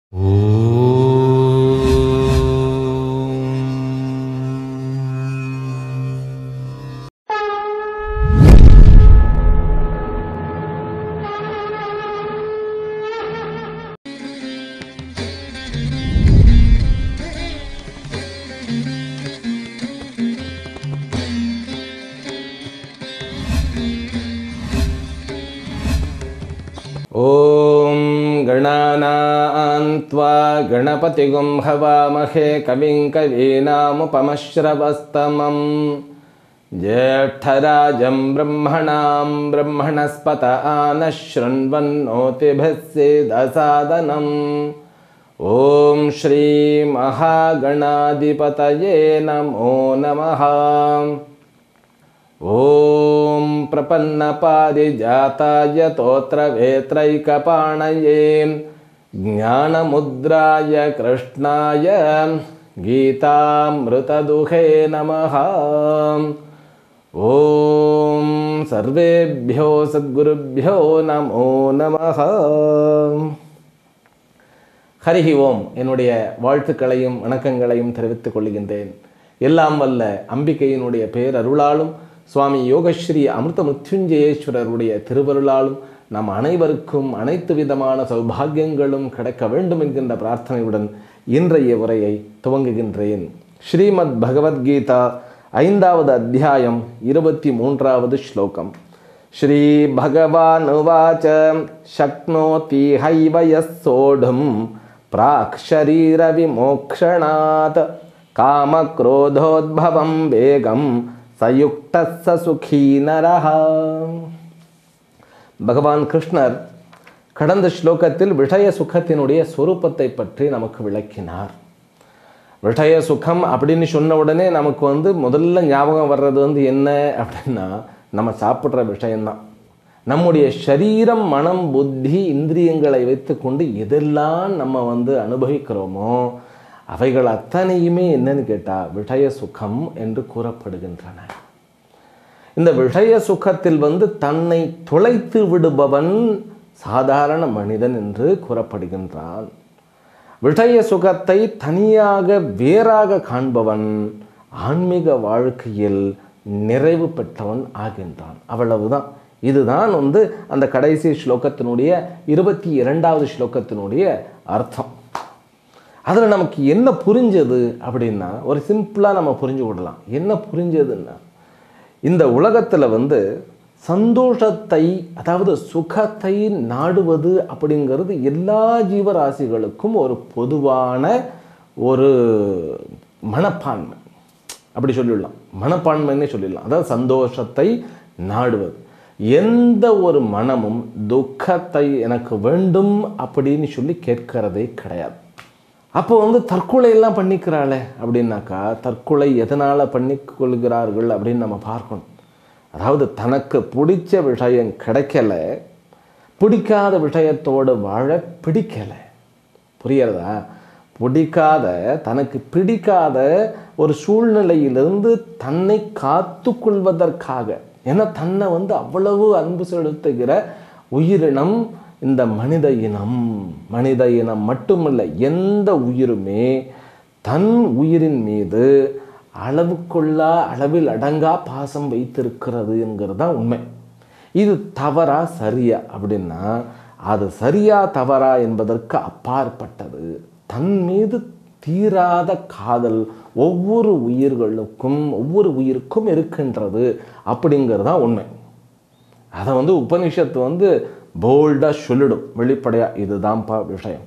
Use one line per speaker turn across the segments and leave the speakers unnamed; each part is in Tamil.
ॐ गणानान्त्वा गणपतिगुं हवामहे कविं कवीनामुपमश्रवस्तमम् ज्येष्ठराजं ब्रह्मणां ब्रह्मणस्पत आनः शृण्वन्नोतिभिः सीदसादनम् ॐ श्रीमहागणाधिपतये नमो नमः ॐ प्रपन्नपारिजाताय तोत्रवेत्रैकपाणये ज्ञानमुद्राय कृष्णाय गीतामृतदुहे नमः ॐ सर्वेभ्यो सद्गुरुभ्यो नमो நமः ஹரிஹி ஓம் என்னுடைய வாழ்த்துக்களையும் வணக்கங்களையும் தெரிவித்துக் கொள்கின்றேன் எல்லாம் வல்ல அம்பிகையினுடைய பேரருளாலும் சுவாமி யோகஸ்ரீ அமிர்த மிருத்யுஞ்சயேஸ்வரருடைய திருவருளாலும் நம் அனைவருக்கும் அனைத்து விதமான சௌபாகியங்களும் கிடைக்க வேண்டும் என்கின்ற பிரார்த்தனையுடன் இன்றைய உரையை துவங்குகின்றேன் ஸ்ரீமத் பகவத்கீதா ஐந்தாவது அத்தியாயம் இருபத்தி மூன்றாவது ஸ்லோகம் ஸ்ரீ பகவான் உவாச்ச சக்னோதி ஹைவ யஸ் சோढुம் प्राक् शरीरविमोक्षणात् कामक्रोधोद्भवं वेगं सयुक्तः स सुखी नरः பகவான் கிருஷ்ணர் கடந்த ஸ்லோகத்தில் விஷய சுகத்தினுடைய சொரூபத்தை பற்றி நமக்கு விளக்கினார் விஷய சுகம் அப்படின்னு சொன்ன உடனே நமக்கு வந்து முதல்ல ஞாபகம் வர்றது வந்து என்ன அப்படின்னா நம்ம சாப்பிட்ற விஷயம்தான் நம்முடைய சரீரம் மனம் புத்தி இந்திரியங்களை வைத்துக்கொண்டு எதெல்லாம் நம்ம வந்து அனுபவிக்கிறோமோ அவைகள் அத்தனையுமே என்னன்னு கேட்டால் விஷய சுகம் என்று கூறப்படுகின்றன இந்த விஷய சுகத்தில் வந்து தன்னை துளைத்து விடுபவன் சாதாரண மனிதன் என்று கூறப்படுகின்றான் விஷய சுகத்தை தனியாக வேறாக காண்பவன் ஆன்மீக வாழ்க்கையில் நிறைவு பெற்றவன் ஆகின்றான் அவ்வளவுதான் இதுதான் வந்து அந்த கடைசி ஸ்லோகத்தினுடைய இருபத்தி இரண்டாவது ஸ்லோகத்தினுடைய அர்த்தம் அதில் நமக்கு என்ன புரிஞ்சது அப்படின்னா ஒரு சிம்பிளாக நம்ம புரிஞ்சு விடலாம் என்ன புரிஞ்சதுன்னா இந்த உலகத்தில் வந்து சந்தோஷத்தை அதாவது சுகத்தை நாடுவது அப்படிங்கிறது எல்லா ஜீவராசிகளுக்கும் ஒரு பொதுவான ஒரு மனப்பான்மை அப்படி சொல்லிடலாம் மனப்பான்மைன்னே சொல்லிடலாம் அதாவது சந்தோஷத்தை நாடுவது எந்த ஒரு மனமும் துக்கத்தை எனக்கு வேண்டும் அப்படின்னு சொல்லி கேட்கிறதே கிடையாது அப்போ வந்து தற்கொலையெல்லாம் பண்ணிக்கிறாளே அப்படின்னாக்கா தற்கொலை எதனால் பண்ணிக்கொள்கிறார்கள் அப்படின்னு நம்ம பார்க்கணும் அதாவது தனக்கு பிடிச்ச விஷயம் கிடைக்கல பிடிக்காத விஷயத்தோடு வாழ பிடிக்கல புரியறதா பிடிக்காத தனக்கு பிடிக்காத ஒரு சூழ்நிலையிலிருந்து தன்னை காத்து கொள்வதற்காக ஏன்னா தன்னை வந்து அவ்வளவு அன்பு செலுத்துகிற உயிரினம் இந்த மனித இனம் மனித இனம் மட்டுமல்ல எந்த உயிருமே தன் உயிரின் மீது அளவுக்குள்ளா அளவில் அடங்கா பாசம் வைத்திருக்கிறது என்கிறது தான் உண்மை இது தவறா சரியா அப்படின்னா அது சரியா தவறா என்பதற்கு அப்பாற்பட்டது தன் மீது தீராத காதல் ஒவ்வொரு உயிர்களுக்கும் ஒவ்வொரு உயிருக்கும் இருக்கின்றது அப்படிங்கிறது தான் உண்மை அதை வந்து உபனிஷத்து வந்து போல்டாக சொல்லிடும் வெளிப்படையாக இதுதான்ப்பா விஷயம்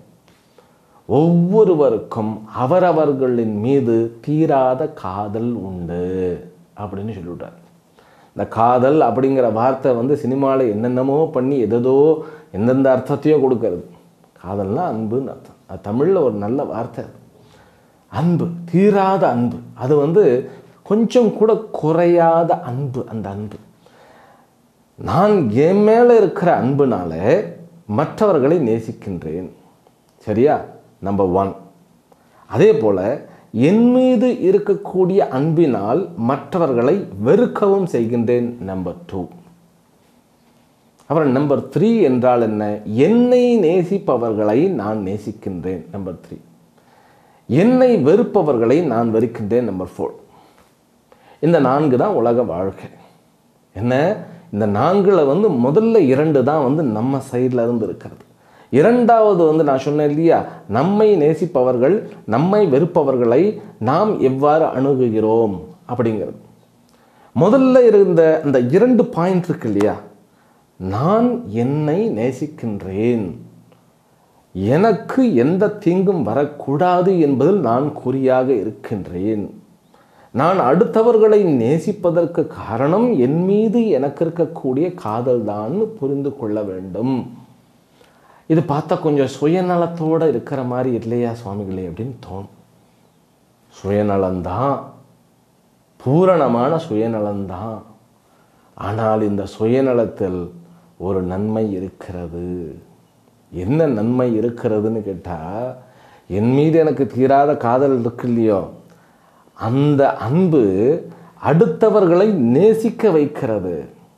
ஒவ்வொருவருக்கும் அவரவர்களின் மீது தீராத காதல் உண்டு அப்படின்னு சொல்லிவிட்டார் இந்த காதல் அப்படிங்கிற வார்த்தை வந்து சினிமாவில் என்னென்னமோ பண்ணி எதோ எந்தெந்த அர்த்தத்தையோ கொடுக்கறது காதல்னா அன்புன்னு அர்த்தம் அது தமிழில் ஒரு நல்ல வார்த்தை அது அன்பு தீராத அன்பு அது வந்து கொஞ்சம் கூட குறையாத அன்பு அந்த அன்பு நான் என் மேலே இருக்கிற அன்புனால மற்றவர்களை நேசிக்கின்றேன் சரியா நம்பர் ஒன் அதே போல் என் மீது இருக்கக்கூடிய அன்பினால் மற்றவர்களை வெறுக்கவும் செய்கின்றேன் நம்பர் டூ அப்புறம் நம்பர் த்ரீ என்றால் என்ன என்னை நேசிப்பவர்களை நான் நேசிக்கின்றேன் நம்பர் த்ரீ என்னை வெறுப்பவர்களை நான் வெறுக்கின்றேன் நம்பர் ஃபோர் இந்த நான்கு தான் உலக வாழ்க்கை என்ன இந்த நான்குல வந்து முதல்ல இரண்டு தான் வந்து நம்ம சைடில் இருந்து இருக்கிறது இரண்டாவது வந்து நான் சொன்னேன் இல்லையா நம்மை நேசிப்பவர்கள் நம்மை வெறுப்பவர்களை நாம் எவ்வாறு அணுகுகிறோம் அப்படிங்கிறது முதல்ல இருந்த அந்த இரண்டு பாயிண்ட் இருக்கு இல்லையா நான் என்னை நேசிக்கின்றேன் எனக்கு எந்த தீங்கும் வரக்கூடாது என்பதில் நான் குறியாக இருக்கின்றேன் நான் அடுத்தவர்களை நேசிப்பதற்கு காரணம் என் மீது எனக்கு இருக்கக்கூடிய காதல் தான் புரிந்து கொள்ள வேண்டும் இது பார்த்தா கொஞ்சம் சுயநலத்தோடு இருக்கிற மாதிரி இல்லையா சுவாமிகளே அப்படின்னு தோணும் சுயநலம்தான் பூரணமான சுயநலம்தான் ஆனால் இந்த சுயநலத்தில் ஒரு நன்மை இருக்கிறது என்ன நன்மை இருக்கிறதுன்னு கேட்டால் என் மீது எனக்கு தீராத காதல் இருக்கு இல்லையோ அந்த அன்பு அடுத்தவர்களை நேசிக்க வைக்கிறது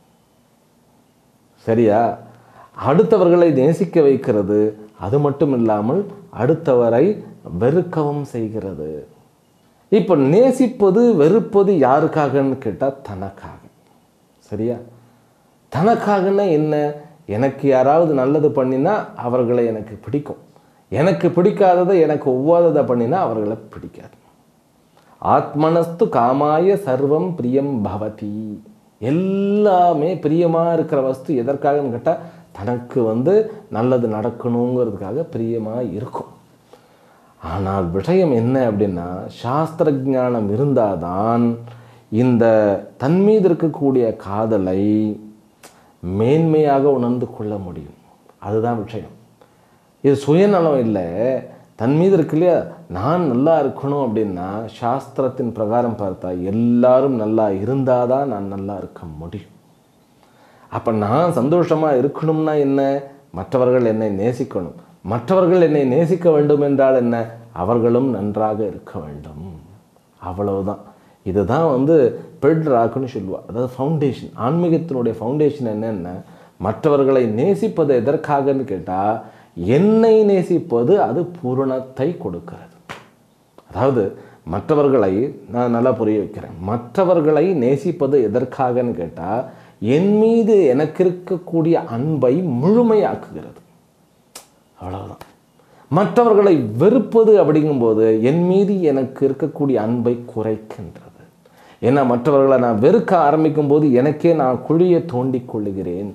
சரியா அடுத்தவர்களை நேசிக்க வைக்கிறது அது மட்டும் இல்லாமல் அடுத்தவரை வெறுக்கவும் செய்கிறது இப்போ நேசிப்பது வெறுப்பது யாருக்காகன்னு கேட்டால் தனக்காக சரியா தனக்காகன்னா என்ன எனக்கு யாராவது நல்லது பண்ணினா அவர்களை எனக்கு பிடிக்கும் எனக்கு பிடிக்காததை எனக்கு ஒவ்வாததை பண்ணினா அவர்களை பிடிக்காது ஆத்மனஸ்து காமாய சர்வம் பிரியம் பவதி எல்லாமே பிரியமாக இருக்கிற வஸ்து எதற்காகன்னு கேட்டால் தனக்கு வந்து நல்லது நடக்கணுங்கிறதுக்காக பிரியமாக இருக்கும் ஆனால் விஷயம் என்ன அப்படின்னா சாஸ்திர ஞானம் இருந்தாதான் இந்த தன் மீது இருக்கக்கூடிய காதலை மேன்மையாக உணர்ந்து கொள்ள முடியும் அதுதான் விஷயம் இது சுயநலம் இல்லை தன் மீது இருக்கு இல்லையா நான் நல்லா இருக்கணும் அப்படின்னா சாஸ்திரத்தின் பிரகாரம் பார்த்தா எல்லாரும் நல்லா இருந்தால் தான் நான் நல்லா இருக்க முடியும் அப்போ நான் சந்தோஷமாக இருக்கணும்னா என்ன மற்றவர்கள் என்னை நேசிக்கணும் மற்றவர்கள் என்னை நேசிக்க வேண்டும் என்றால் என்ன அவர்களும் நன்றாக இருக்க வேண்டும் அவ்வளவுதான் இதுதான் வந்து பெட் ராக்குன்னு சொல்லுவா அதாவது ஃபவுண்டேஷன் ஆன்மீகத்தினுடைய ஃபவுண்டேஷன் என்னென்ன மற்றவர்களை நேசிப்பது எதற்காகன்னு கேட்டால் என்னை நேசிப்பது அது பூரணத்தை கொடுக்கிறது அதாவது மற்றவர்களை நான் நல்லா புரிய வைக்கிறேன் மற்றவர்களை நேசிப்பது எதற்காகன்னு கேட்டால் என் மீது எனக்கு இருக்கக்கூடிய அன்பை முழுமையாக்குகிறது அவ்வளவுதான் மற்றவர்களை வெறுப்பது அப்படிங்கும்போது என் மீது எனக்கு இருக்கக்கூடிய அன்பை குறைக்கின்றது ஏன்னா மற்றவர்களை நான் வெறுக்க ஆரம்பிக்கும் போது எனக்கே நான் குழியை தோண்டிக் கொள்ளுகிறேன்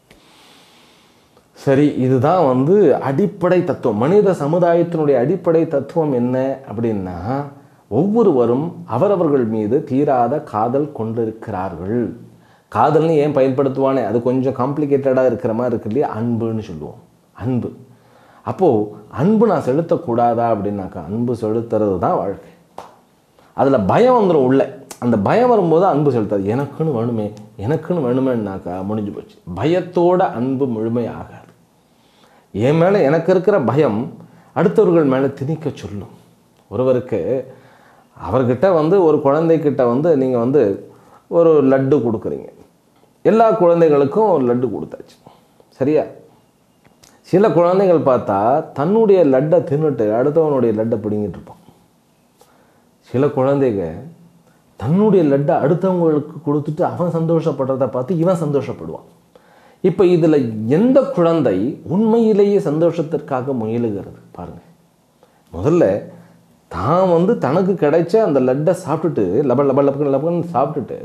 சரி இதுதான் வந்து அடிப்படை தத்துவம் மனித சமுதாயத்தினுடைய அடிப்படை தத்துவம் என்ன அப்படின்னா ஒவ்வொருவரும் அவரவர்கள் மீது தீராத காதல் கொண்டிருக்கிறார்கள் காதல்னு ஏன் பயன்படுத்துவானே அது கொஞ்சம் காம்ப்ளிகேட்டடாக இருக்கிற மாதிரி இருக்கு இல்லையா அன்புன்னு சொல்லுவோம் அன்பு அப்போது அன்பு நான் செலுத்தக்கூடாதா அப்படின்னாக்கா அன்பு செலுத்துறது தான் வாழ்க்கை அதில் பயம் வந்துடும் உள்ள அந்த பயம் வரும்போது அன்பு செலுத்தாது எனக்குன்னு வேணுமே எனக்குன்னு வேணுமேனாக்கா முடிஞ்சு போச்சு பயத்தோட அன்பு முழுமை ஆகாது என் மேலே எனக்கு இருக்கிற பயம் அடுத்தவர்கள் மேலே திணிக்க சொல்லும் ஒருவருக்கு அவர்கிட்ட வந்து ஒரு குழந்தைக்கிட்ட வந்து நீங்கள் வந்து ஒரு லட்டு கொடுக்குறீங்க எல்லா குழந்தைகளுக்கும் ஒரு லட்டு கொடுத்தாச்சு சரியா சில குழந்தைகள் பார்த்தா தன்னுடைய லட்டை தின்னுட்டு அடுத்தவனுடைய லட்டை பிடிங்கிட்டு இருப்பான் சில குழந்தைங்க தன்னுடைய லட்டை அடுத்தவங்களுக்கு கொடுத்துட்டு அவன் சந்தோஷப்படுறத பார்த்து இவன் சந்தோஷப்படுவான் இப்போ இதில் எந்த குழந்தை உண்மையிலேயே சந்தோஷத்திற்காக முயலுகிறது பாருங்க முதல்ல தான் வந்து தனக்கு கிடைச்ச அந்த லட்டை சாப்பிட்டுட்டு லப லப லப லபன்னு சாப்பிட்டுட்டு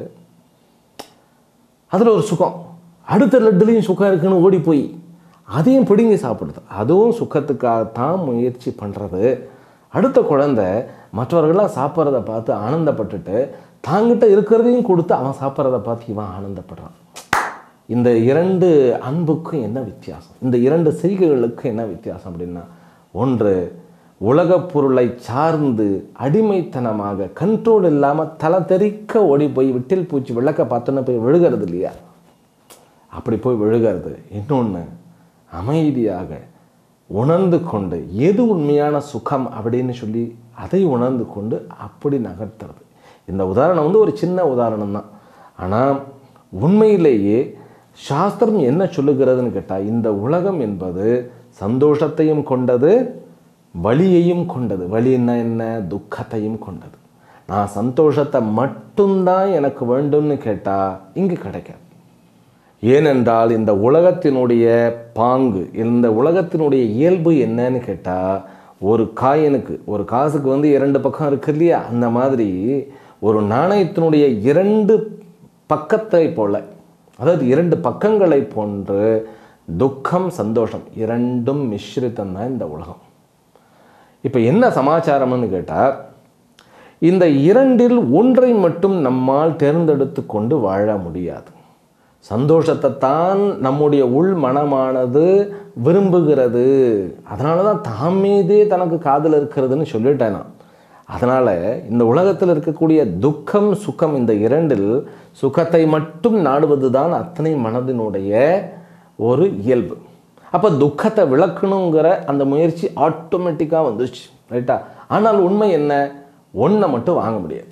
அதில் ஒரு சுகம் அடுத்த லட்டுலேயும் சுகம் இருக்குன்னு ஓடி போய் அதையும் பிடுங்கி சாப்பிடுது அதுவும் சுகத்துக்காகத்தான் முயற்சி பண்ணுறது அடுத்த குழந்தை மற்றவர்களாம் சாப்பிட்றத பார்த்து ஆனந்தப்பட்டுட்டு தாங்கிட்ட இருக்கிறதையும் கொடுத்து அவன் சாப்பிட்றத பார்த்து இவன் ஆனந்தப்படுறான் இந்த இரண்டு அன்புக்கும் என்ன வித்தியாசம் இந்த இரண்டு செய்கைகளுக்கும் என்ன வித்தியாசம் அப்படின்னா ஒன்று உலகப் பொருளை சார்ந்து அடிமைத்தனமாக கண்ட்ரோல் இல்லாமல் தலை தெறிக்க ஓடி போய் விட்டில் பூச்சி விளக்க பார்த்தோன்னு போய் விழுகிறது இல்லையா அப்படி போய் விழுகிறது இன்னொன்று அமைதியாக உணர்ந்து கொண்டு எது உண்மையான சுகம் அப்படின்னு சொல்லி அதை உணர்ந்து கொண்டு அப்படி நகர்த்துறது இந்த உதாரணம் வந்து ஒரு சின்ன உதாரணம் தான் ஆனால் உண்மையிலேயே சாஸ்திரம் என்ன சொல்லுகிறதுன்னு கேட்டால் இந்த உலகம் என்பது சந்தோஷத்தையும் கொண்டது வலியையும் கொண்டது வலின்னா என்ன துக்கத்தையும் கொண்டது நான் சந்தோஷத்தை மட்டும்தான் எனக்கு வேண்டும்னு கேட்டால் இங்கு கிடைக்காது ஏனென்றால் இந்த உலகத்தினுடைய பாங்கு இந்த உலகத்தினுடைய இயல்பு என்னன்னு கேட்டால் ஒரு காயினுக்கு ஒரு காசுக்கு வந்து இரண்டு பக்கம் இருக்கு இல்லையா அந்த மாதிரி ஒரு நாணயத்தினுடைய இரண்டு பக்கத்தை போல அதாவது இரண்டு பக்கங்களை போன்று துக்கம் சந்தோஷம் இரண்டும் மிஸ்ரித்தம் தான் இந்த உலகம் இப்போ என்ன சமாச்சாரம்னு கேட்டால் இந்த இரண்டில் ஒன்றை மட்டும் நம்மால் தேர்ந்தெடுத்து கொண்டு வாழ முடியாது சந்தோஷத்தை தான் நம்முடைய உள் மனமானது விரும்புகிறது அதனால தான் தாம் மீதே தனக்கு காதல் இருக்கிறதுன்னு சொல்லிட்டேன் நான் அதனால் இந்த உலகத்தில் இருக்கக்கூடிய துக்கம் சுகம் இந்த இரண்டில் சுகத்தை மட்டும் நாடுவது தான் அத்தனை மனதினுடைய ஒரு இயல்பு அப்போ துக்கத்தை விளக்கணுங்கிற அந்த முயற்சி ஆட்டோமேட்டிக்காக வந்துச்சு ரைட்டா ஆனால் உண்மை என்ன ஒன்றை மட்டும் வாங்க முடியாது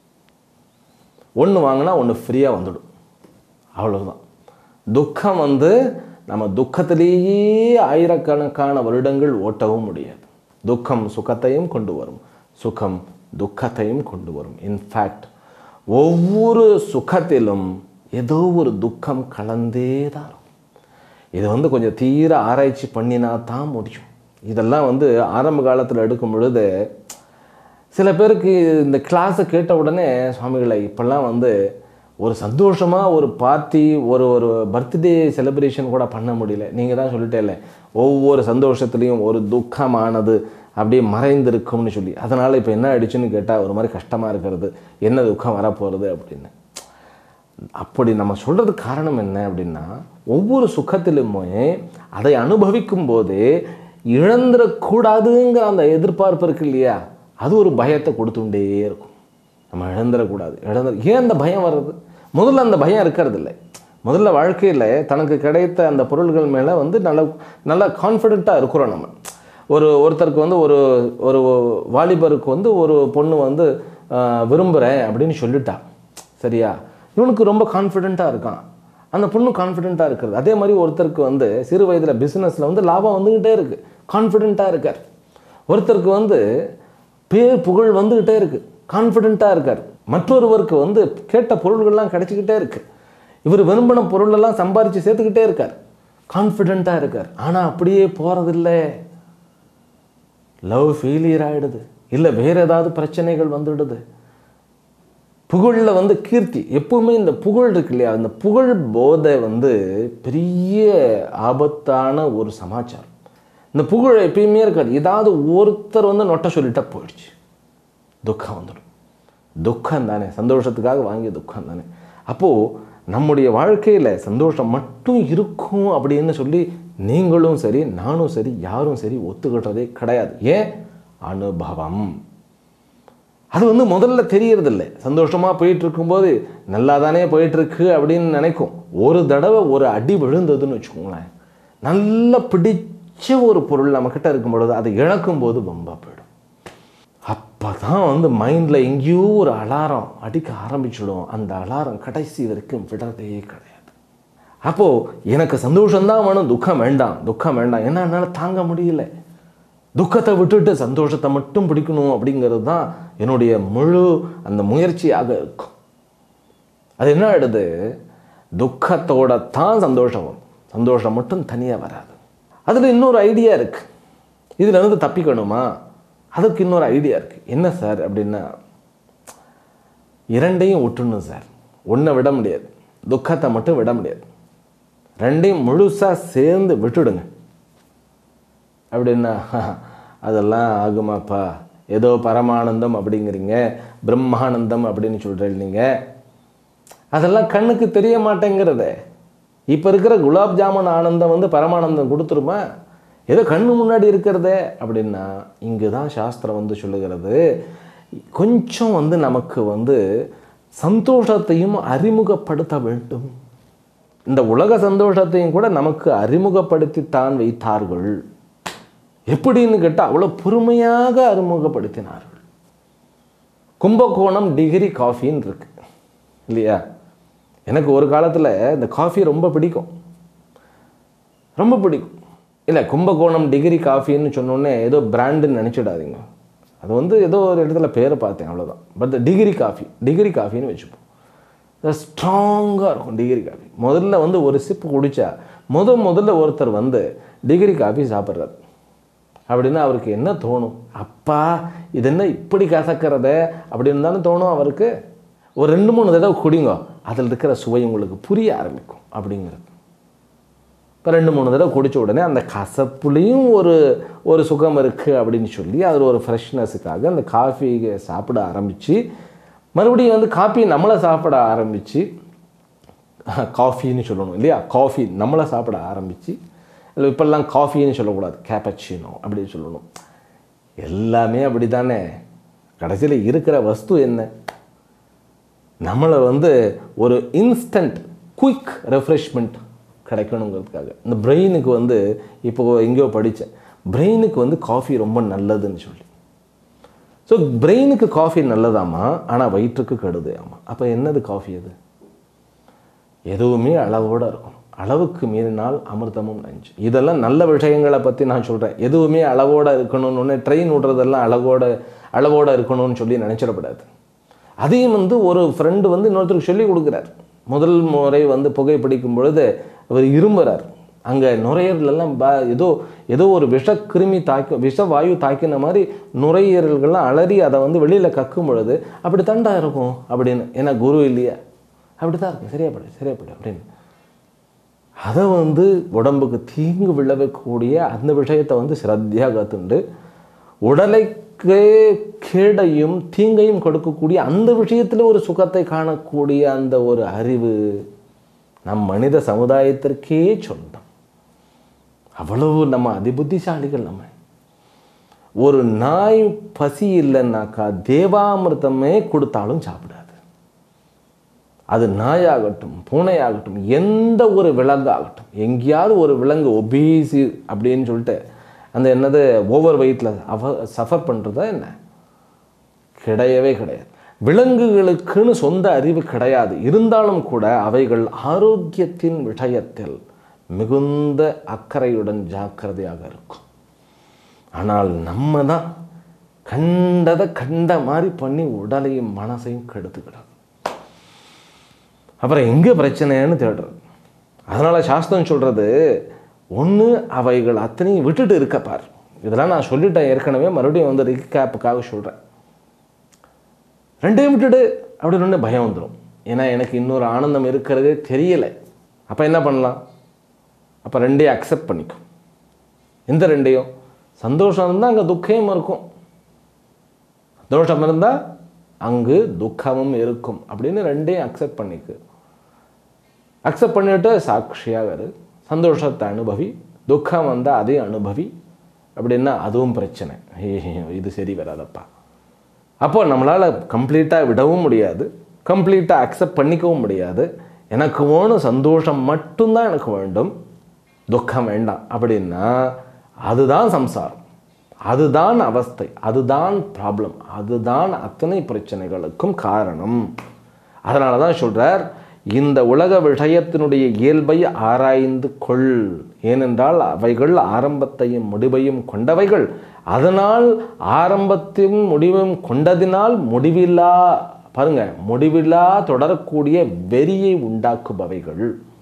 ஒன்று வாங்கினா ஒன்று ஃப்ரீயாக வந்துடும் அவ்வளவுதான் துக்கம் வந்து நம்ம துக்கத்திலேயே ஆயிரக்கணக்கான வருடங்கள் ஓட்டவும் முடியாது துக்கம் சுகத்தையும் கொண்டு வரும் சுகம் துக்கத்தையும் கொண்டு வரும் இன்ஃபேக்ட் ஒவ்வொரு சுகத்திலும் ஏதோ ஒரு துக்கம் கலந்தே தான் இருக்கும் இது வந்து கொஞ்சம் தீர ஆராய்ச்சி பண்ணினா தான் முடியும் இதெல்லாம் வந்து ஆரம்ப காலத்தில் எடுக்கும் பொழுது சில பேருக்கு இந்த கிளாஸை கேட்ட உடனே சுவாமிகளை இப்போல்லாம் வந்து ஒரு சந்தோஷமாக ஒரு பார்ட்டி ஒரு ஒரு பர்த்டே செலிப்ரேஷன் கூட பண்ண முடியல நீங்கள் தான் சொல்லிட்டேல ஒவ்வொரு சந்தோஷத்துலேயும் ஒரு துக்கமானது அப்படியே மறைந்திருக்கும்னு சொல்லி அதனால் இப்போ என்ன ஆயிடுச்சுன்னு கேட்டால் ஒரு மாதிரி கஷ்டமாக இருக்கிறது என்ன துக்கம் வரப்போகிறது அப்படின்னு அப்படி நம்ம சொல்கிறது காரணம் என்ன அப்படின்னா ஒவ்வொரு சுகத்திலுமே அதை அனுபவிக்கும் போதே இழந்துடக்கூடாதுங்கிற அந்த எதிர்பார்ப்பு இருக்கு இல்லையா அது ஒரு பயத்தை கொடுத்துட்டே இருக்கும் நம்ம இழந்துடக்கூடாது இழந்து ஏன் அந்த பயம் வர்றது முதல்ல அந்த பயம் இருக்கிறது இல்லை முதல்ல வாழ்க்கையில் தனக்கு கிடைத்த அந்த பொருள்கள் மேலே வந்து நல்ல நல்ல கான்ஃபிடெண்ட்டாக இருக்கிறோம் நம்ம ஒரு ஒருத்தருக்கு வந்து ஒரு ஒரு வாலிபருக்கு வந்து ஒரு பொண்ணு வந்து ஆஹ், விரும்புகிறேன் அப்படின்னு சொல்லிட்டா சரியா இவனுக்கு ரொம்ப கான்ஃபிடெண்ட்டாக இருக்கான் அந்த பொண்ணு கான்ஃபிடெண்ட்டாக இருக்கிறது அதே மாதிரி ஒருத்தருக்கு வந்து சிறு வயதில் பிஸ்னஸில் வந்து லாபம் வந்துக்கிட்டே இருக்குது கான்ஃபிடெண்ட்டாக இருக்கார் ஒருத்தருக்கு வந்து பேர் புகழ் வந்துக்கிட்டே இருக்குது கான்ஃபிடெண்ட்டாக இருக்கார் மற்றொருவருக்கு வந்து கேட்ட பொருள்கள்லாம் கிடைச்சிக்கிட்டே இருக்கு இவர் விரும்பின பொருளெல்லாம் சம்பாரித்து சேர்த்துக்கிட்டே இருக்கார் கான்ஃபிடெண்ட்டாக இருக்கார் ஆனால் அப்படியே போகிறதில்ல லவ் ஃபெயிலியர் ஆகிடுது இல்லை வேறு ஏதாவது பிரச்சனைகள் வந்துடுது புகழில் வந்து கீர்த்தி எப்பவுமே இந்த புகழ் இருக்கு இல்லையா அந்த புகழ் போதை வந்து பெரிய ஆபத்தான ஒரு சமாச்சாரம் இந்த புகழ் எப்பயுமே இருக்காது ஏதாவது ஒருத்தர் வந்து நொட்ட சொல்லிட்டா போயிடுச்சு துக்கம் வந்துடும் துக்கம் தானே சந்தோஷத்துக்காக வாங்கிய துக்கம் தானே அப்போது நம்முடைய வாழ்க்கையில் சந்தோஷம் மட்டும் இருக்கும் அப்படின்னு சொல்லி நீங்களும் சரி நானும் சரி யாரும் சரி ஒத்துக்கிட்டதே கிடையாது ஏன் அனுபவம் அது வந்து முதல்ல தெரியறதில்ல சந்தோஷமாக போயிட்டு இருக்கும்போது நல்லா தானே போயிட்டு இருக்கு அப்படின்னு நினைக்கும் ஒரு தடவை ஒரு அடி விழுந்ததுன்னு வச்சுக்கோங்களேன் நல்லா பிடிச்ச ஒரு பொருள் நம்மக்கிட்ட இருக்கும் பொழுது அதை இழக்கும் போது பம்பா போயிடும் அப்போ தான் வந்து மைண்டில் எங்கேயோ ஒரு அலாரம் அடிக்க ஆரம்பிச்சிடும் அந்த அலாரம் கடைசி வரைக்கும் விடுறதே கிடையாது அப்போது எனக்கு சந்தோஷம்தான் வேணும் துக்கம் வேண்டாம் துக்கம் வேண்டாம் ஏன்னா என்னால் தாங்க முடியல துக்கத்தை விட்டுட்டு சந்தோஷத்தை மட்டும் பிடிக்கணும் அப்படிங்கிறது தான் என்னுடைய முழு அந்த முயற்சியாக இருக்கும் அது என்ன ஆயிடுது துக்கத்தோட தான் சந்தோஷம் வரும் சந்தோஷம் மட்டும் தனியாக வராது அதில் இன்னொரு ஐடியா இருக்கு இதில் இருந்து தப்பிக்கணுமா அதுக்கு இன்னொரு ஐடியா இருக்குது என்ன சார் அப்படின்னா இரண்டையும் விட்டுணும் சார் ஒன்றை விட முடியாது துக்கத்தை மட்டும் விட முடியாது ரெண்டையும் முழுசாக சேர்ந்து விட்டுடுங்க அப்படின்னா அதெல்லாம் ஆகுமாப்பா ஏதோ பரமானந்தம் அப்படிங்கிறீங்க பிரம்மானந்தம் அப்படின்னு சொல்கிறீங்க நீங்கள் அதெல்லாம் கண்ணுக்கு தெரிய மாட்டேங்கிறதே இப்போ இருக்கிற குலாப் ஜாமுன் ஆனந்தம் வந்து பரமானந்தம் கொடுத்துருமா ஏதோ கண்ணு முன்னாடி இருக்கிறதே அப்படின்னா இங்கே தான் சாஸ்திரம் வந்து சொல்லுகிறது கொஞ்சம் வந்து நமக்கு வந்து சந்தோஷத்தையும் அறிமுகப்படுத்த வேண்டும் இந்த உலக சந்தோஷத்தையும் கூட நமக்கு அறிமுகப்படுத்தித்தான் வைத்தார்கள் எப்படின்னு கேட்டால் அவ்வளோ பொறுமையாக அறிமுகப்படுத்தினார்கள் கும்பகோணம் டிகிரி காஃபின்னு இருக்கு இல்லையா எனக்கு ஒரு காலத்தில் இந்த காஃபி ரொம்ப பிடிக்கும் ரொம்ப பிடிக்கும் இல்லை கும்பகோணம் டிகிரி காஃபின்னு சொன்னோன்னே ஏதோ பிராண்டுன்னு நினச்சிடாதீங்க அது வந்து ஏதோ ஒரு இடத்துல பேரை பார்த்தேன் அவ்வளோதான் பட் டிகிரி காஃபி டிகிரி காஃபின்னு வச்சுப்போம் ஸ்ட்ராங்காக இருக்கும் டிகிரி காஃபி முதல்ல வந்து ஒரு சிப்பு குடித்தா முத முதல்ல ஒருத்தர் வந்து டிகிரி காஃபி சாப்பிட்றாரு அப்படின்னா அவருக்கு என்ன தோணும் அப்பா இது என்ன இப்படி கசக்கிறத அப்படின்னு தானே தோணும் அவருக்கு ஒரு ரெண்டு மூணு தடவை குடிங்க அதில் இருக்கிற சுவை உங்களுக்கு புரிய ஆரம்பிக்கும் அப்படிங்கிறது இப்போ ரெண்டு மூணு தடவை குடித்த உடனே அந்த கசப்புலேயும் ஒரு ஒரு சுகம் இருக்குது அப்படின்னு சொல்லி அதில் ஒரு ஃப்ரெஷ்னஸுக்காக அந்த காஃபி சாப்பிட ஆரம்பித்து மறுபடியும் வந்து காஃபி நம்மளை சாப்பிட ஆரம்பித்து காஃபின்னு சொல்லணும் இல்லையா காஃபி நம்மளை சாப்பிட ஆரம்பித்து இல்லை இப்போல்லாம் காஃபின்னு சொல்லக்கூடாது கேப்பச்சினோ அப்படின்னு சொல்லணும் எல்லாமே அப்படி தானே கடைசியில் இருக்கிற வஸ்து என்ன நம்மளை வந்து ஒரு இன்ஸ்டன்ட் குயிக் ரெஃப்ரெஷ்மெண்ட் கிடைக்கணுங்கிறதுக்காக இந்த பிரெயினுக்கு வந்து இப்போ எங்கேயோ படித்தேன் பிரெயினுக்கு வந்து காஃபி ரொம்ப நல்லதுன்னு சொல்லி ஸோ பிரெயினுக்கு காஃபி நல்லதாம்மா ஆனால் வயிற்றுக்கு கெடுது ஆமாம் அப்போ என்னது காஃபி அது எதுவுமே அளவோடு இருக்கணும் அளவுக்கு மீறினால் அமிர்தமும் நஞ்சு இதெல்லாம் நல்ல விஷயங்களை பற்றி நான் சொல்கிறேன் எதுவுமே அளவோடு இருக்கணும்னு ட்ரெயின் விடுறதெல்லாம் அளவோட அளவோடு இருக்கணும்னு சொல்லி நினச்சிடக்கூடாது அதையும் வந்து ஒரு ஃப்ரெண்டு வந்து இன்னொருத்தருக்கு சொல்லி கொடுக்குறார் முதல் முறை வந்து புகைப்பிடிக்கும் பொழுது அவர் இரும்புறார் அங்கே நுரையீரலெல்லாம் பா ஏதோ ஏதோ ஒரு விஷக்கிருமி தாக்கி விஷவாயு தாக்கின மாதிரி நுரையீரல்கள்லாம் அலறி அதை வந்து வெளியில் கக்கும் பொழுது அப்படி தண்டா இருக்கும் அப்படின்னு ஏன்னா குரு இல்லையா அப்படி தான் இருக்கும் சரியாப்படு சரியாப்படு அப்படின்னு அதை வந்து உடம்புக்கு தீங்கு விளைவிக்கக்கூடிய அந்த விஷயத்தை வந்து சிரத்தையாக கற்றுண்டு உடலைக்கு கேடையும் தீங்கையும் கொடுக்கக்கூடிய அந்த விஷயத்தில் ஒரு சுகத்தை காணக்கூடிய அந்த ஒரு அறிவு நம் மனித சமுதாயத்திற்கே சொந்தம் அவ்வளவு நம்ம அதிபுத்திசாலிகள் நம்ம ஒரு நாய் பசி இல்லைன்னாக்கா தேவாமிர்தமே கொடுத்தாலும் சாப்பிடாது அது நாயாகட்டும் பூனையாகட்டும் எந்த ஒரு விலங்காகட்டும் எங்கேயாவது ஒரு விலங்கு ஒபீசி அப்படின்னு சொல்லிட்டு அந்த என்னது ஓவர் வெயிட்டில் அவ சஃபர் பண்ணுறதா என்ன கிடையவே கிடையாது விலங்குகளுக்குன்னு சொந்த அறிவு கிடையாது இருந்தாலும் கூட அவைகள் ஆரோக்கியத்தின் விஷயத்தில் மிகுந்த அக்கறையுடன் ஜாக்கிரதையாக இருக்கும் ஆனால் நம்ம தான் கண்டதை கண்ட மாதிரி பண்ணி உடலையும் மனசையும் கெடுத்துக்கிடும் அப்புறம் எங்கே பிரச்சனைன்னு தேடுறது அதனால் சாஸ்திரம் சொல்கிறது ஒன்று அவைகள் அத்தனையும் விட்டுட்டு இருக்க பார் இதெல்லாம் நான் சொல்லிட்டேன் ஏற்கனவே மறுபடியும் வந்து ரீகேப்புக்காக சொல்கிறேன் ரெண்டையும் விட்டுடு அப்படின்னு ஒன்று பயம் வந்துடும் ஏன்னா எனக்கு இன்னொரு ஆனந்தம் இருக்கிறதே தெரியலை அப்போ என்ன பண்ணலாம் அப்போ ரெண்டையும் அக்செப்ட் பண்ணிக்கும் எந்த ரெண்டையும் சந்தோஷம் இருந்தால் அங்கே துக்கம் இருக்கும் தோஷம் இருந்தால் அங்கு துக்கமும் இருக்கும் அப்படின்னு ரெண்டையும் அக்செப்ட் பண்ணிக்கு அக்செப்ட் பண்ணிவிட்டு சாட்சியாக இரு சந்தோஷத்தை அனுபவி துக்கம் வந்தால் அதையும் அனுபவி அப்படின்னா அதுவும் பிரச்சனை இது சரி வராதப்பா அப்போ நம்மளால் கம்ப்ளீட்டாக விடவும் முடியாது கம்ப்ளீட்டாக அக்செப்ட் பண்ணிக்கவும் முடியாது எனக்கு வேணும் சந்தோஷம் மட்டும்தான் எனக்கு வேண்டும் துக்கம் வேண்டாம் அப்படின்னா அதுதான் சம்சாரம் அதுதான் அவஸ்தை அதுதான் ப்ராப்ளம் அதுதான் அத்தனை பிரச்சனைகளுக்கும் காரணம் அதனால தான் சொல்கிறார் இந்த உலக விஷயத்தினுடைய இயல்பை ஆராய்ந்து கொள் ஏனென்றால் அவைகள் ஆரம்பத்தையும் முடிவையும் கொண்டவைகள் அதனால் ஆரம்பத்தையும் முடிவையும் கொண்டதினால் முடிவில்லா பாருங்க முடிவில்லா தொடரக்கூடிய வெறியை உண்டாக்குபவைகள்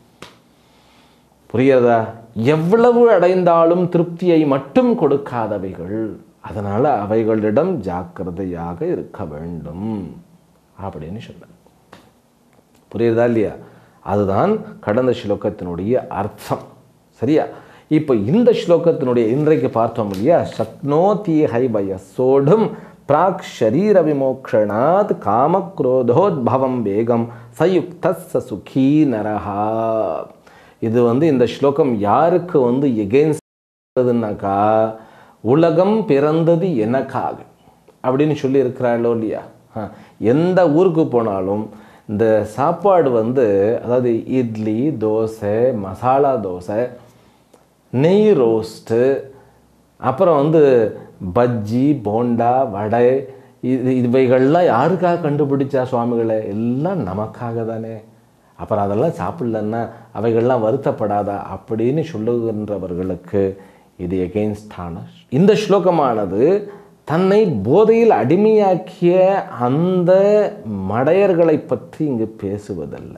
புரியுறதா எவ்வளவு அடைந்தாலும் திருப்தியை மட்டும் கொடுக்காதவைகள் அதனால் அவைகளிடம் ஜாக்கிரதையாக இருக்க வேண்டும் அப்படின்னு சொன்னார் புரியுறதா இல்லையா அதுதான் கடந்த ஸ்லோகத்தினுடைய அர்த்தம் சரியா இப்போ இந்த ஸ்லோகத்தினுடைய இன்றைக்கு பார்த்தோம் இல்லையா சக்னோதி ஹைபய சோடும் பிராக் ஷரீர விமோக்ஷணாத் காமக்ரோதோத்பவம் வேகம் சயுக்த ச சுகீ நரஹா இது வந்து இந்த ஸ்லோகம் யாருக்கு வந்து எகெயின்ஸ்ட்னாக்கா உலகம் பிறந்தது எனக்காக அப்படின்னு சொல்லி இருக்கிறாளோ இல்லையா எந்த ஊருக்கு போனாலும் இந்த சாப்பாடு வந்து அதாவது இட்லி தோசை மசாலா தோசை நெய் ரோஸ்ட்டு அப்புறம் வந்து பஜ்ஜி போண்டா வடை இது இவைகள்லாம் யாருக்காக கண்டுபிடிச்சா சுவாமிகளை எல்லாம் நமக்காக தானே அப்புறம் அதெல்லாம் சாப்பிடலன்னா அவைகள்லாம் வருத்தப்படாதா அப்படின்னு சொல்லுகின்றவர்களுக்கு இது எகெயின்ஸ்டான இந்த ஸ்லோகமானது தன்னை போதையில் அடிமையாக்கிய அந்த மடையர்களை பற்றி இங்கு பேசுவதல்ல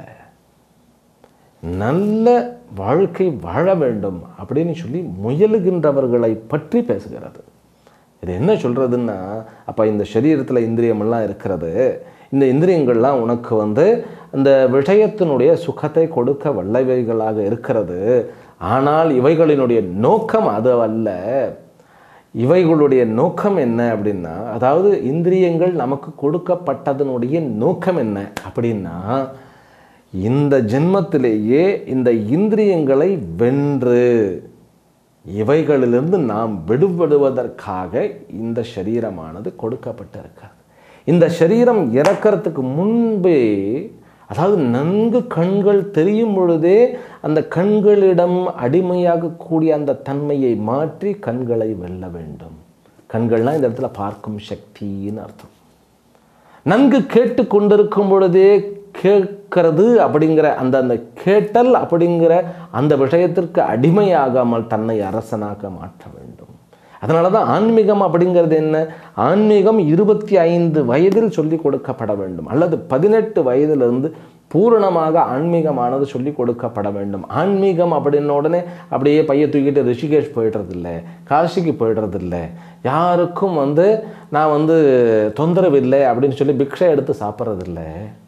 நல்ல வாழ்க்கை வாழ வேண்டும் அப்படின்னு சொல்லி முயலுகின்றவர்களை பற்றி பேசுகிறது இது என்ன சொல்கிறதுன்னா அப்போ இந்த சரீரத்தில் இந்திரியமெல்லாம் இருக்கிறது இந்த இந்திரியங்கள்லாம் உனக்கு வந்து அந்த விஷயத்தினுடைய சுகத்தை கொடுக்க வல்லவைகளாக இருக்கிறது ஆனால் இவைகளினுடைய நோக்கம் அது அல்ல இவைகளுடைய நோக்கம் என்ன அப்படின்னா அதாவது இந்திரியங்கள் நமக்கு கொடுக்கப்பட்டதனுடைய நோக்கம் என்ன அப்படின்னா இந்த ஜென்மத்திலேயே இந்த இந்திரியங்களை வென்று இவைகளிலிருந்து நாம் விடுபடுவதற்காக இந்த சரீரமானது கொடுக்கப்பட்டிருக்கிறது இந்த சரீரம் இறக்கிறதுக்கு முன்பே அதாவது நன்கு கண்கள் தெரியும் பொழுதே அந்த கண்களிடம் அடிமையாகக்கூடிய அந்த தன்மையை மாற்றி கண்களை வெல்ல வேண்டும் கண்கள்லாம் இந்த இடத்துல பார்க்கும் சக்தின்னு அர்த்தம் நன்கு கேட்டு கொண்டிருக்கும் பொழுதே கேட்கிறது அப்படிங்கிற அந்த அந்த கேட்டல் அப்படிங்கிற அந்த விஷயத்திற்கு அடிமையாகாமல் தன்னை அரசனாக மாற்ற வேண்டும் அதனால தான் ஆன்மீகம் அப்படிங்கிறது என்ன ஆன்மீகம் இருபத்தி ஐந்து வயதில் சொல்லிக் கொடுக்கப்பட வேண்டும் அல்லது பதினெட்டு வயதிலிருந்து பூரணமாக ஆன்மீகமானது சொல்லிக் கொடுக்கப்பட வேண்டும் ஆன்மீகம் அப்படின்ன உடனே அப்படியே பைய தூக்கிட்டு ரிஷிகேஷ் போயிடுறதில்ல காசிக்கு போயிடுறதில்ல யாருக்கும் வந்து நான் வந்து தொந்தரவு இல்லை அப்படின்னு சொல்லி பிக்ஷை எடுத்து சாப்பிட்றதில்ல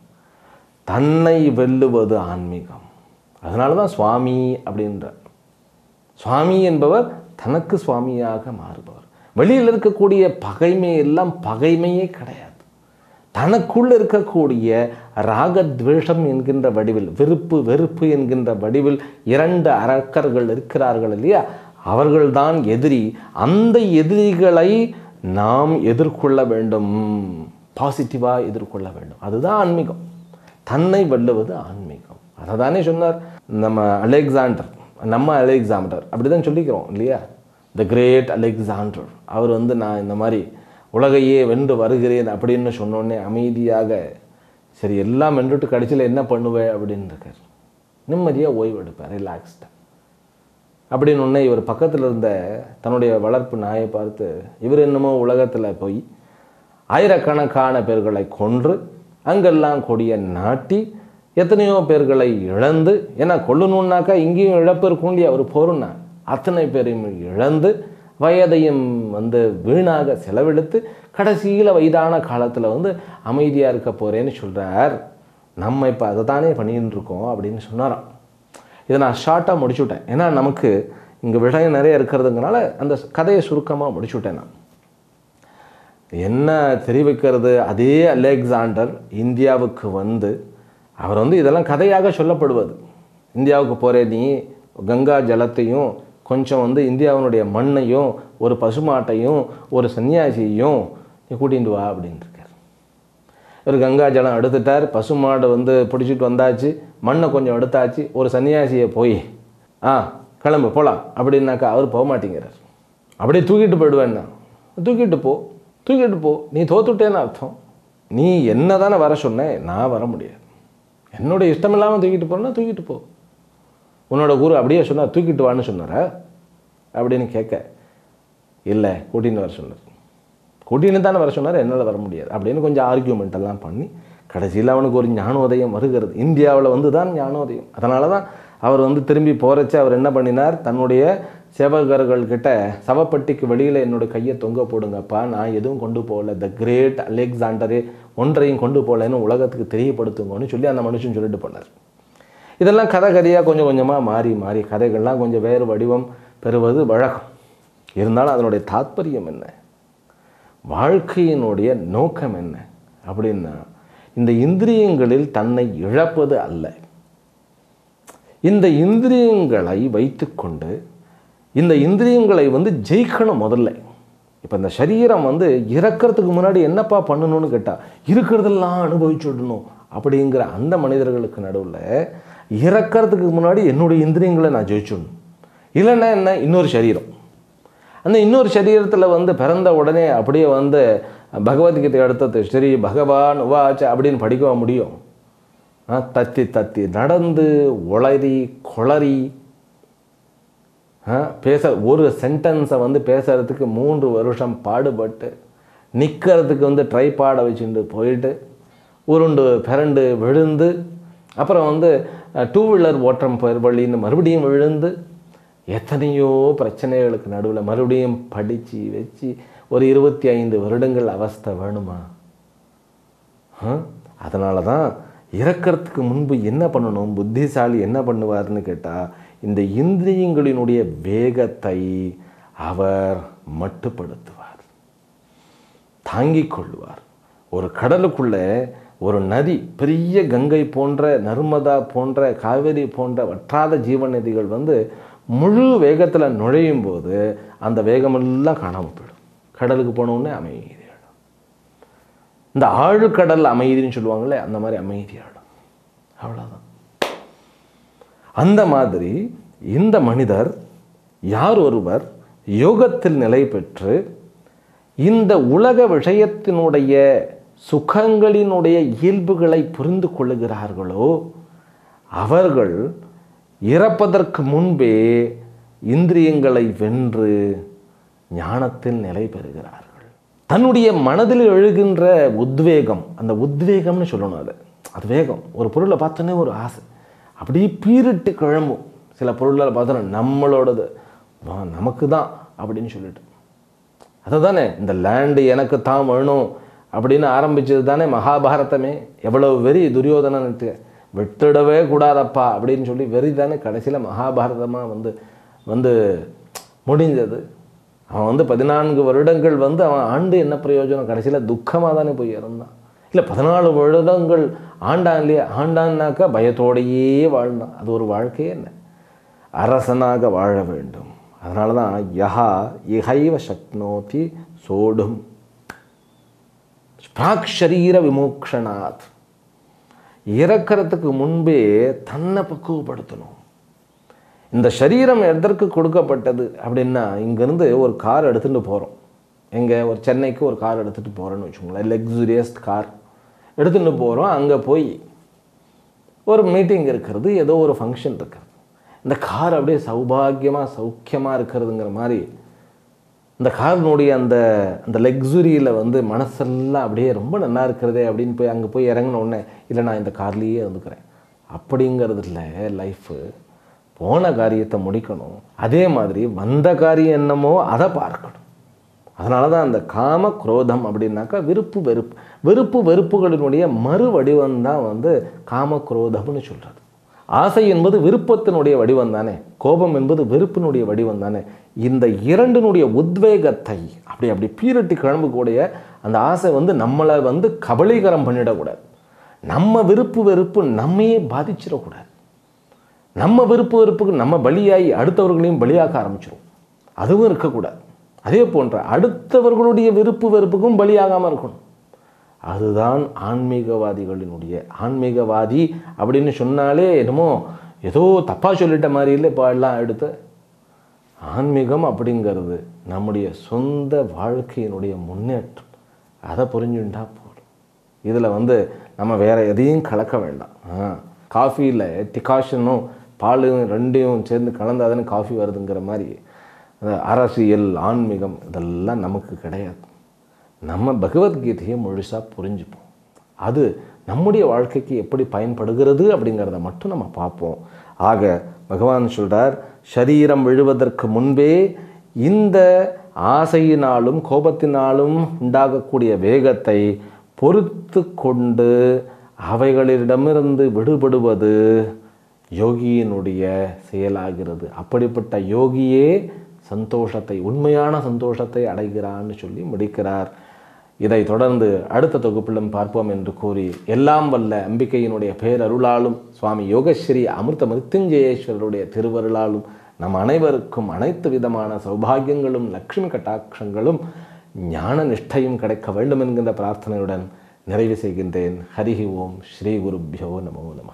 தன்னை வெல்லுவது ஆன்மீகம் அதனால தான் சுவாமி அப்படின்றார் சுவாமி என்பவர் தனக்கு சுவாமியாக மாறுபவர் வெளியில் இருக்கக்கூடிய பகைமை எல்லாம் பகைமையே கிடையாது தனக்குள் இருக்கக்கூடிய ராகத்வேஷம் என்கின்ற வடிவில் வெறுப்பு வெறுப்பு என்கின்ற வடிவில் இரண்டு அரக்கர்கள் இருக்கிறார்கள் இல்லையா அவர்கள்தான் எதிரி அந்த எதிரிகளை நாம் எதிர்கொள்ள வேண்டும் பாசிட்டிவாக எதிர்கொள்ள வேண்டும் அதுதான் ஆன்மீகம் தன்னை வெல்லுவது ஆன்மீகம் அதை தானே சொன்னார் நம்ம அலெக்சாண்டர் நம்ம அலெக்சாண்டர் அப்படி தான் சொல்லிக்கிறோம் இல்லையா த கிரேட் அலெக்சாண்டர் அவர் வந்து நான் இந்த மாதிரி உலகையே வென்று வருகிறேன் அப்படின்னு சொன்னோடனே அமைதியாக சரி எல்லாம் வென்றுட்டு கடைசியில் என்ன பண்ணுவேன் அப்படின்னு இருக்கார் நிம்மதியாக ஓய்வு எடுப்பார் ரிலாக்ஸ்டாக அப்படின்னு ஒன்று இவர் பக்கத்தில் இருந்த தன்னுடைய வளர்ப்பு நாயை பார்த்து இவர் என்னமோ உலகத்தில் போய் ஆயிரக்கணக்கான பேர்களை கொன்று அங்கெல்லாம் கொடியை நாட்டி எத்தனையோ பேர்களை இழந்து ஏன்னா கொல்லணுன்னாக்கா இங்கேயும் இழப்பு இருக்கும் இல்லையா அவர் போருன்னா அத்தனை பேரையும் இழந்து வயதையும் வந்து வீணாக செலவெடுத்து கடைசியில் வயதான காலத்தில் வந்து அமைதியாக இருக்க போகிறேன்னு சொல்கிறார் நம்ம இப்போ அதை தானே பண்ணின்னு இருக்கோம் அப்படின்னு சொன்னாராம் இதை நான் ஷார்ட்டாக முடிச்சுவிட்டேன் ஏன்னா நமக்கு இங்கே விஷயம் நிறைய இருக்கிறதுங்கனால அந்த கதையை சுருக்கமாக முடிச்சுவிட்டேன் நான் என்ன தெரிவிக்கிறது அதே அலெக்சாண்டர் இந்தியாவுக்கு வந்து அவர் வந்து இதெல்லாம் கதையாக சொல்லப்படுவது இந்தியாவுக்கு போகிற நீ கங்கா ஜலத்தையும் கொஞ்சம் வந்து இந்தியாவினுடைய மண்ணையும் ஒரு பசுமாட்டையும் ஒரு சன்னியாசியையும் நீ கூட்டிகிட்டு வா அப்படின்னு இருக்கார் இவர் கங்கா ஜலம் எடுத்துட்டார் பசுமாடை வந்து பிடிச்சிட்டு வந்தாச்சு மண்ணை கொஞ்சம் எடுத்தாச்சு ஒரு சன்னியாசியை போய் ஆ கிளம்பு போகலாம் அப்படின்னாக்கா அவர் போக மாட்டேங்கிறார் அப்படியே தூக்கிட்டு போயிடுவேன்னா தூக்கிட்டு போ தூக்கிட்டு போ நீ தோத்துட்டேன்னு அர்த்தம் நீ என்ன தானே வர சொன்னேன் நான் வர முடியாது என்னோட இஷ்டம் இல்லாமல் தூக்கிட்டு போனா தூக்கிட்டு போ உன்னோட குரு அப்படியே சொன்னார் தூக்கிட்டு வான்னு சொன்னாரா அப்படின்னு கேட்க இல்லை கூட்டின்னு வர சொன்னார் கூட்டின்னு தானே வர சொன்னார் என்னால் வர முடியாது அப்படின்னு கொஞ்சம் ஆர்கியூமெண்ட் எல்லாம் பண்ணி கடைசியில் அவனுக்கு ஒரு ஞானோதயம் வருகிறது இந்தியாவில் வந்து தான் ஞானோதயம் அதனால தான் அவர் வந்து திரும்பி போகிறச்ச அவர் என்ன பண்ணினார் தன்னுடைய சேவகர்கள் கிட்ட சவப்பட்டிக்கு வெளியில் என்னோட கையை தொங்க போடுங்கப்பா நான் எதுவும் கொண்டு போகல த கிரேட் அலெக்சாண்டரே ஒன்றையும் கொண்டு போகலன்னு உலகத்துக்கு தெரியப்படுத்துங்கன்னு சொல்லி அந்த மனுஷன் சொல்லிட்டு போனார் இதெல்லாம் கதை கதையாக கொஞ்சம் கொஞ்சமாக மாறி மாறி கதைகள்லாம் கொஞ்சம் வேறு வடிவம் பெறுவது வழக்கம் இருந்தாலும் அதனுடைய தாத்பரியம் என்ன வாழ்க்கையினுடைய நோக்கம் என்ன அப்படின்னா இந்த இந்திரியங்களில் தன்னை இழப்பது அல்ல இந்த இந்திரியங்களை வைத்துக்கொண்டு இந்த இந்திரியங்களை வந்து ஜெயிக்கணும் முதல்ல இப்போ இந்த சரீரம் வந்து இறக்கிறதுக்கு முன்னாடி என்னப்பா பண்ணணும்னு கேட்டால் இருக்கிறதெல்லாம் அனுபவிச்சுடணும் அப்படிங்கிற அந்த மனிதர்களுக்கு நடுவில் இறக்கிறதுக்கு முன்னாடி என்னுடைய இந்திரியங்களை நான் ஜெயிச்சிடணும் இல்லைன்னா என்ன இன்னொரு சரீரம் அந்த இன்னொரு சரீரத்தில் வந்து பிறந்த உடனே அப்படியே வந்து பகவத்கீதை அடுத்தது சரி பகவான் உவாச்ச அப்படின்னு படிக்க முடியும் ஆ, தத்தி தத்தி நடந்து உளறி குளறி ஆ, பேச ஒரு சென்டென்ஸை வந்து பேசுறதுக்கு மூன்று வருஷம் பாடுபட்டு நிற்கிறதுக்கு வந்து ட்ரைபாடை வச்சுட்டு போயிட்டு உருண்டு பிறண்டு விழுந்து அப்புறம் வந்து டூ வீலர் ஓட்டம் வழின்னு மறுபடியும் விழுந்து எத்தனையோ பிரச்சனைகளுக்கு நடுவில் மறுபடியும் படித்து வச்சு ஒரு இருபத்தி ஐந்து வருடங்கள் அவஸ்தை வேணுமா அதனால தான் இறக்கிறதுக்கு முன்பு என்ன பண்ணணும் புத்திசாலி என்ன பண்ணுவார்னு கேட்டால் இந்த இந்திரியங்களினுடைய வேகத்தை அவர் மட்டுப்படுத்துவார் தாங்கிக் கொள்வார் ஒரு கடலுக்குள்ளே ஒரு நதி பெரிய கங்கை போன்ற நர்மதா போன்ற காவேரி போன்ற வற்றாத ஜீவ நதிகள் வந்து முழு வேகத்தில் நுழையும் போது அந்த வேகமெல்லாம் காணாமல் போயிடும் கடலுக்கு போனோடனே அமைதியாயிடும் இந்த ஆழ்கடல் அமைதின்னு சொல்லுவாங்களே அந்த மாதிரி அமைதியாயிடும் அவ்வளோதான் அந்த மாதிரி இந்த மனிதர் யார் ஒருவர் யோகத்தில் நிலை பெற்று இந்த உலக விஷயத்தினுடைய சுகங்களினுடைய இயல்புகளை புரிந்து கொள்ளுகிறார்களோ அவர்கள் இறப்பதற்கு முன்பே இந்திரியங்களை வென்று ஞானத்தில் நிலை பெறுகிறார்கள் தன்னுடைய மனதில் எழுகின்ற உத்வேகம் அந்த உத்வேகம்னு சொல்லணும் அது அது வேகம் ஒரு பொருளை பார்த்தோன்னே ஒரு ஆசை அப்படியே பீரிட்டு கிளம்பும் சில பொருளை பார்த்தோன்னா நம்மளோடது வா, நமக்கு தான் அப்படின்னு சொல்லிட்டு அதுதானே இந்த லேண்டு எனக்கு தான் வேணும் அப்படின்னு ஆரம்பிச்சது தானே மகாபாரதமே எவ்வளவு வெறி துரியோதனனுக்கு விட்டுடவே கூடாதப்பா அப்படின்னு சொல்லி வெறி தானே கடைசியில் மகாபாரதமாக வந்து வந்து முடிஞ்சது அவன் வந்து பதினான்கு வருடங்கள் வந்து அவன் ஆண்டு என்ன பிரயோஜனம் கடைசியில் துக்கமாக தானே போய் இறந்தான் இல்லை பதினாலு வருடங்கள் ஆண்டான் இல்லையா ஆண்டான்னாக்கா பயத்தோடையே வாழ்ந்தான் அது ஒரு வாழ்க்கையே என்ன அரசனாக வாழ வேண்டும் அதனால தான் யஹா இஹைவ சக்னோதி சோடும் பிராக் ஷரீர விமோக்ஷனாத் இறக்கிறதுக்கு முன்பே தன்னை பக்குவப்படுத்தணும் இந்த சரீரம் எதற்கு கொடுக்கப்பட்டது அப்படின்னா இங்கேருந்து ஒரு கார் எடுத்துகிட்டு போகிறோம் எங்கே ஒரு சென்னைக்கு ஒரு கார் எடுத்துகிட்டு போகிறோன்னு வச்சுக்கோங்களேன் லக்ஸுரியஸ் கார் எடுத்துகிட்டு போகிறோம் அங்கே போய் ஒரு மீட்டிங் இருக்கிறது ஏதோ ஒரு ஃபங்க்ஷன் இருக்கிறது இந்த கார் அப்படியே சௌபாகியமாக சௌக்கியமாக இருக்கிறதுங்கிற மாதிரி இந்த காரினுடைய அந்த அந்த லக்ஸுரியில் வந்து மனசெல்லாம் அப்படியே ரொம்ப நல்லா இருக்கிறதே அப்படின்னு போய் அங்கே போய் இறங்கின உடனே இல்லை நான் இந்த கார்லேயே இருந்துக்கிறேன் அப்படிங்கிறதுல லைஃபு போன காரியத்தை முடிக்கணும் அதே மாதிரி வந்த காரியம் என்னமோ அதை பார்க்கணும் அதனால தான் அந்த காம குரோதம் அப்படின்னாக்கா விருப்பு வெறுப்பு வெறுப்பு வெறுப்புகளினுடைய மறு வடிவம் தான் வந்து காம குரோதம்னு சொல்கிறது ஆசை என்பது விருப்பத்தினுடைய வடிவம் தானே கோபம் என்பது வெறுப்பினுடைய வடிவம் தானே இந்த இரண்டினுடைய உத்வேகத்தை அப்படி அப்படி பீரட்டி கிளம்பக்கூடிய அந்த ஆசை வந்து நம்மளை வந்து கபலீகரம் பண்ணிடக்கூடாது நம்ம விருப்பு வெறுப்பு நம்மையே பாதிச்சிடக்கூடாது நம்ம விருப்பு வெறுப்புக்கு நம்ம பலியாகி அடுத்தவர்களையும் பலியாக்க ஆரம்பிச்சிடும் அதுவும் இருக்கக்கூடாது அதே போன்ற அடுத்தவர்களுடைய விருப்பு வெறுப்புக்கும் பலியாகாமல் இருக்கணும் அதுதான் ஆன்மீகவாதிகளினுடைய ஆன்மீகவாதி அப்படின்னு சொன்னாலே என்னமோ ஏதோ தப்பாக சொல்லிட்ட மாதிரி இல்லை இப்போ எல்லாம் எடுத்து ஆன்மீகம் அப்படிங்கிறது நம்முடைய சொந்த வாழ்க்கையினுடைய முன்னேற்றம் அதை புரிஞ்சுட்டா போதும் இதில் வந்து நம்ம வேறு எதையும் கலக்க வேண்டாம் ஆ காஃபியில் டிகாஷனும் பாலும் ரெண்டையும் சேர்ந்து கலந்தாதானே காஃபி வருதுங்கிற மாதிரி அந்த அரசியல் ஆன்மீகம் இதெல்லாம் நமக்கு கிடையாது நம்ம பகவத்கீதையை முழுசாக புரிஞ்சுப்போம் அது நம்முடைய வாழ்க்கைக்கு எப்படி பயன்படுகிறது அப்படிங்கிறத மட்டும் நம்ம பார்ப்போம் ஆக பகவான் சொல்கிறார் சரீரம் விழுவதற்கு முன்பே இந்த ஆசையினாலும் கோபத்தினாலும் உண்டாகக்கூடிய வேகத்தை பொறுத்து கொண்டு அவைகளிடமிருந்து விடுபடுவது யோகியினுடைய செயலாகிறது அப்படிப்பட்ட யோகியே சந்தோஷத்தை உண்மையான சந்தோஷத்தை அடைகிறான்னு சொல்லி முடிக்கிறார் இதை தொடர்ந்து அடுத்த தொகுப்பிலும் பார்ப்போம் என்று கூறி எல்லாம் வல்ல அம்பிகையினுடைய பேரருளாலும் சுவாமி யோகஸ்ரீ அமிர்த மிருத்யுஞ்சயேஸ்வரருடைய திருவருளாலும் நம் அனைவருக்கும் அனைத்து விதமான சௌபாகியங்களும் லக்ஷ்மி கட்டாட்சங்களும் ஞான நிஷ்டையும் கிடைக்க வேண்டும் என்கின்ற பிரார்த்தனையுடன் நிறைவு செய்கின்றேன் ஹரிஹி ஓம் ஸ்ரீ குருப்பியோ நமோ நம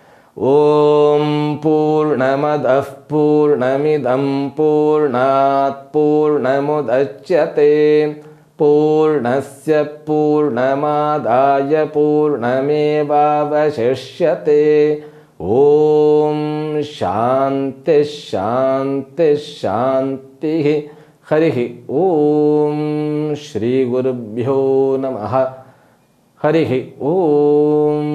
ஓம் பூர்ணமதः பூர்ணமிதம் பூர்ணாத் பூர்ணமுதட்சதே पूर्णस्य पूर्णमादाय पूर्णमेवावशिष्यते ॐ शान्तिः शान्तिः शान्तिः हरिः ॐ श्रीगुरुभ्यो नमः हरिः ॐ